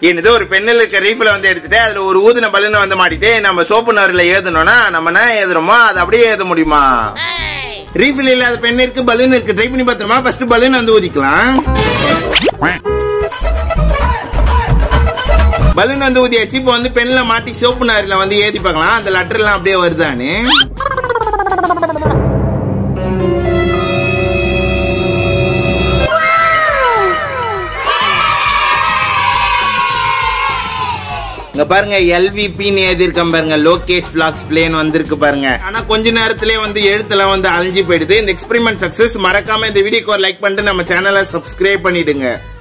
என்னது ஒரு பெண்ணில் இருக்க ரீஃபில் வந்து எடுத்துட்டு அதுல ஒரு ஊதின பலூனை வந்து மாட்டிட்டு நம்ம சோப்பு நவரில் ஏதணும்னா நம்ம என்ன ஏதுறோமோ அது அப்படியே ஏத முடியுமா ரீஃபில் இல்லாத பெண் இருக்கு பலூன் இருக்கு ட்ரை பண்ணி பார்த்துருமா ஃபர்ஸ்ட் பலூன் வந்து ஊதிக்கலாம் பலூன் வந்து ஊதியாச்சு இப்போ வந்து பெண்ல மாட்டி சோப்பு நாரில வந்து ஏத்தி பார்க்கலாம் அந்த லெட்டர் எல்லாம் அப்படியே வருதான்னு இங்க பாருங்க எல்விபின்னு எழுதியிருக்கேன் பாருங்க லோகேஷ் பிளாக்ஸ் பிளேன் வந்திருக்கு பாருங்க ஆனா கொஞ்ச நேரத்திலே வந்து எழுத்தெல்லாம் வந்து அழிஞ்சு போயிடுது இந்த எக்ஸ்பெரிமெண்ட் சக்சஸ் மறக்காம இந்த வீடியோக்கு ஒரு லைக் பண்ணிட்டு நம்ம சேனலை சப்ஸ்கிரைப் பண்ணிடுங்க